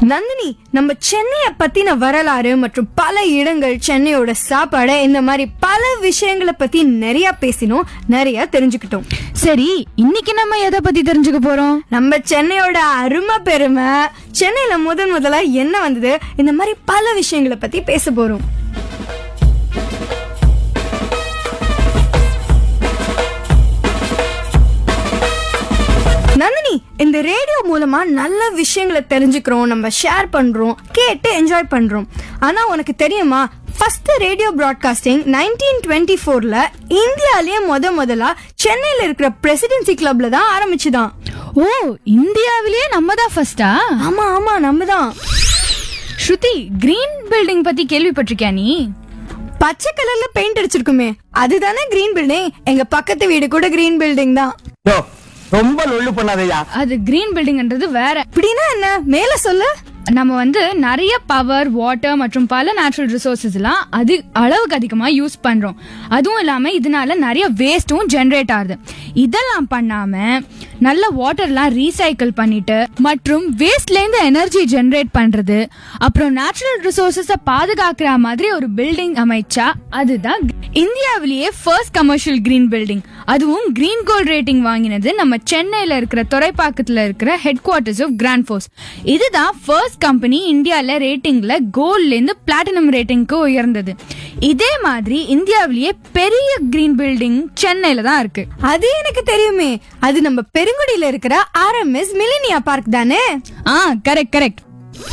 நந்தினி நம்ம சென்னைய பத்தின வரலாறு மற்றும் பல இடங்கள் சென்னையோட சாப்பாடு இந்த மாதிரி பல விஷயங்களை பத்தி நிறைய பேசினோம் நிறைய தெரிஞ்சுக்கிட்டோம் சரி இன்னைக்கு நம்ம எதை பத்தி தெரிஞ்சுக்க போறோம் நம்ம சென்னையோட அருமை பெருமை சென்னையில முதன் முதலா என்ன வந்தது இந்த மாதிரி பல விஷயங்களை பத்தி பேச போறோம் நந்தினி இந்த ரேடியோ மூலமா நல்ல விஷயங்களை தெரிஞ்சுக்கிறோம் நம்ம ஷேர் பண்றோம் கேட்டு என்ஜாய் பண்றோம் ஆனா உனக்கு தெரியுமா first radio broadcasting nineteen twenty ஃபோர்ல இந்தியாலயே முத முதலா சென்னையில இருக்கிற பிரசிடென்சி கிளப்ல தான் ஆரம்பிச்சுதான் ஓ இந்தியாவிலேயே நம்ம தான் ஃபர்ஸ்டா ஆமா ஆமா நம்ம தான் ஸ்ருதி கிரீன் பில்டிங் பத்தி கேள்விப்பட்டிருக்கியா நீ பச்சை கலர்ல பெயிண்ட் அடிச்சிருக்குமே அதுதானே கிரீன் பில்டிங் எங்க பக்கத்து வீடு கூட கிரீன் பில்டிங் தான் யோ ரொம்ப லொல்லு பண்ணாதயா அது கிரீன் பில்டிங்ன்றது வேற இப்படின்னா என்ன மேல சொல்லு நம்ம வந்து நிறைய பவர் வாட்டர் மற்றும் பல நேச்சுரல் ரிசோர்சஸ் எல்லாம் அது அளவுக்கு அதிகமா யூஸ் பண்றோம் அதுவும் இல்லாம இதனால நிறைய வேஸ்டும் ஜெனரேட் ஆகுது இதெல்லாம் பண்ணாம நல்ல வாட்டர்லாம் ரீசைக்கிள் பண்ணிட்டு மற்றும் வேஸ்ட்ல இருந்து எனர்ஜி ஜெனரேட் பண்றது அப்புறம் நேச்சுரல் ரிசோர்சஸ பாதுகாக்கிற மாதிரி ஒரு பில்டிங் அமைச்சா அதுதான் இந்தியாவிலேயே ஃபர்ஸ்ட் கமர்ஷியல் கிரீன் பில்டிங் அதுவும் கிரீன் கோல்ட் ரேட்டிங் வாங்கினது நம்ம சென்னையில இருக்கிற துறைப்பாக்கத்துல இருக்கிற headquarters of Grundfos இதுதான் ஃபர்ஸ்ட் கம்பெனி இந்தியால ரேட்டிங்ல கோல்ட்ல இருந்து பிளாட்டினம் ரேட்டிங்க்கு உயர்ந்தது இதே மாதிரி இந்தியாவிலேயே பெரிய கிரீன் பில்டிங் சென்னையில தான் இருக்கு அது எனக்கு தெரியுமே அது நம்ம பெருங்குடியில இருக்கிற ஆர்எம்எஸ் மிலினியா பார்க் தானே ஆ கரெக்ட் கரெக்ட்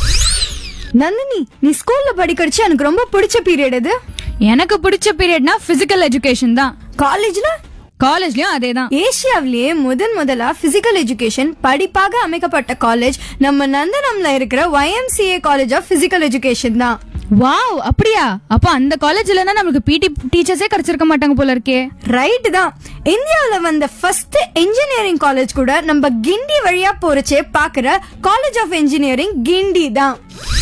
நந்தினி நீ ஸ்கூல்ல படிக்கடிச்சு எனக்கு ரொம்ப பிடிச்ச பீரியட் இது எனக்கு பிடிச்ச பீரியட்னா பிசிக்கல் எஜுகேஷன் தான் காலேஜ்ல காலேஜ்லயும் அதே தான் ஏசியாவிலேயே முதன் முதலா பிசிக்கல் எஜுகேஷன் படிப்பாக அமைக்கப்பட்ட காலேஜ் நம்ம நந்தனம்ல இருக்கிற YMCA college of physical education தான் வாவ் அப்படியா அப்ப அந்த காலேஜ் இல்லைன்னா நமக்கு பிடி டீச்சர்ஸே கிடைச்சிருக்க மாட்டாங்க போல இருக்கே ரைட் தான் இந்தியாவுல வந்த ஃபர்ஸ்ட் இன்ஜினியரிங் காலேஜ் கூட நம்ம கிண்டி வழியா போறச்சே பாக்குற காலேஜ் ஆஃப் இன்ஜினியரிங் கிண்டி தான்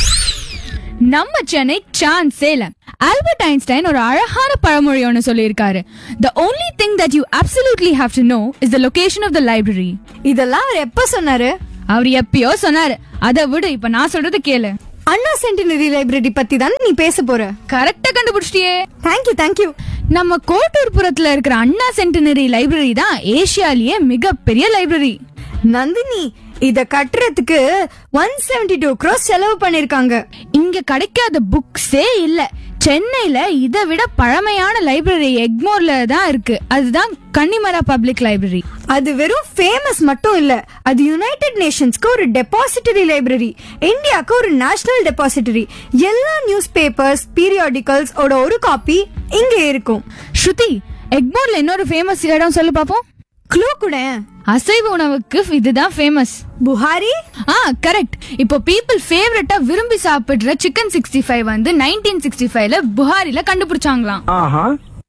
நம்ம சென்னை சான்ஸே இல்ல ஆல்பர்ட் ஐன்ஸ்டைன் ஒரு அழகான பழமொழி ஒன்று சொல்லியிருக்காரு the only think that you absolutely have to know is the location of the library இதெல்லாம் அவர் எப்ப சொன்னாரு அவர் எப்பயோ சொன்னாரு அதை விடு இப்ப நான் சொல்றது கேளு அண்ணா சென்டினரி லைப்ரரி பத்தி தானே நீ பேச போற கரெக்டா கண்டுபிடிச்சிட்டியே தேங்க்யூ தேங்க்யூ நம்ம கோட்டூர்புரத்துல இருக்கிற அண்ணா சென்டினரி லைப்ரரி தான் ஏசியாலேயே மிகப்பெரிய லைப்ரரி நந்தினி இத கட்டுறதுக்கு ஒன் செவன்டி டூ க்ரோஸ் செலவு பண்ணிருக்காங்க இங்க கிடைக்காத புக்ஸே இல்ல சென்னையில இதை விட பழமையான லைப்ரரி எக்மோர்ல தான் இருக்கு அதுதான் கன்னிமரா பப்ளிக் லைப்ரரி அது வெறும் ஃபேமஸ் மட்டும் இல்ல அது யுனைடெட் நேஷன்ஸ்க்கு ஒரு டெபாசிட்டரி லைப்ரரி இந்தியாவுக்கு ஒரு நேஷனல் டெபாசிட்டரி எல்லா நியூஸ் பேப்பர்ஸ் பீரியாடிக்கல்ஸ் ஓட ஒரு காப்பி இங்க இருக்கும் ஸ்ருதி எக்மோர்ல இன்னொரு ஃபேமஸ் இடம் சொல்லு பாப்போம் க்ளூ கூட அசைவ உணவுக்கு இதுதான் ஃபேமஸ் புகாரி ஆ கரெக்ட் இப்போ பீப்புள் ஃபேவரட்டா விரும்பி சாப்பிடுற சிக்கன் சிக்ஸ்டி ஃபைவ் வந்து நைன்டீன் சிக்ஸ்டி ஃபைவ்ல புகாரில கண்டுபிடிச்சாங்களாம் ஆஹா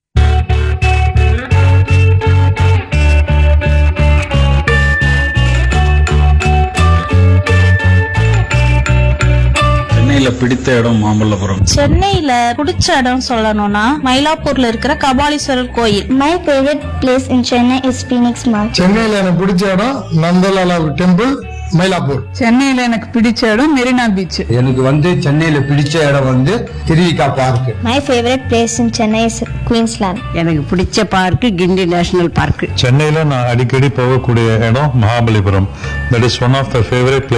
சென்னையில பிடித்த இடம் மாமல்லபுரம் சென்னையில பிடிச்ச இடம் சொல்லணும்னா மயிலாப்பூர்ல இருக்கிற கபாலீஸ்வரர் கோயில் My favorite place in Chennai is Phoenix Mall. சென்னையில எனக்கு பிடிச்ச இடம் நந்தலாலா டெம்பிள் மயிலாப்பூர் சென்னையில எனக்கு பிடிச்ச இடம் மெரினா பீச் எனக்கு வந்து சென்னையில பிடிச்ச இடம் வந்து Thiruvika park My favorite place in Chennai is Queensland. எனக்கு பிடிச்ச பார்க்கு கிண்டி நேஷனல் பார்க் சென்னையில நான் அடிக்கடி போகக்கூடிய இடம் Mahabalipuram that is one of the favourite